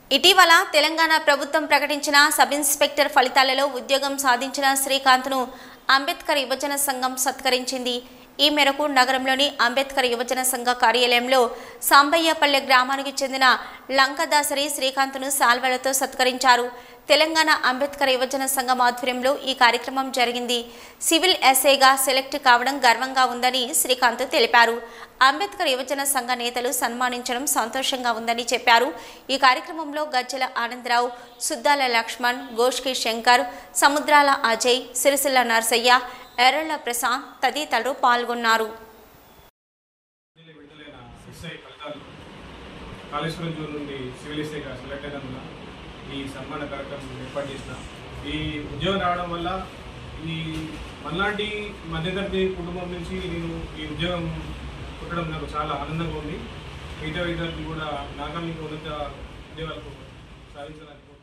ఇటీవల తెలంగాణ ప్రభుత్వం ప్రకటించిన సబ్ ఇన్స్పెక్టర్ ఫలితాలలో ఉద్యోగం సాధించిన శ్రీకాంత్ను అంబేద్కర్ యువజన సంఘం సత్కరించింది ఈ మేరకు నగరంలోని అంబేద్కర్ యువజన సంఘ కార్యాలయంలో సాంబయ్యపల్లె గ్రామానికి చెందిన లంకదాసరి శ్రీకాంత్ను సాల్వలతో సత్కరించారు తెలంగాణ అంబేద్కర్ యువజన సంఘం ఆధ్వర్యంలో ఈ కార్యక్రమం జరిగింది సివిల్ ఎస్ఐగా సెలెక్ట్ కావడం గర్వంగా ఉందని శ్రీకాంత్ తెలిపారు అంబేద్కర్ యువజన సంఘ నేతలు సన్మానించడం సంతోషంగా ఉందని చెప్పారు ఈ కార్యక్రమంలో గజ్జల ఆనందరావు సుద్దాల లక్ష్మణ్ గోష్కి శంకర్ సముద్రాల అజయ్ సిరిసిల్ల నర్సయ్య ఎర్రళ్ల ప్రశాంత్ తదితరులు పాల్గొన్నారు ఢిల్లీ విడుదలైన ఎస్ఐ ఫలితాలు కాళేశ్వరం జోన్ నుండి సివిల్ ఎస్ఐగా సెలెక్ట్ అయినందున ఈ సన్మాన కార్యక్రమం ఏర్పాటు చేసిన ఈ ఉద్యోగం రావడం వల్ల ఈ మనలాంటి మధ్యతరగతి కుటుంబం నుంచి నేను ఈ ఉద్యోగం పుట్టడం నాకు చాలా ఆనందంగా ఉంది మిగతా విద్యార్థులు కూడా నాగా మీకు ఉన్నత ఉద్యోగాలకు సాధించాలని కోరుకుంటున్నాను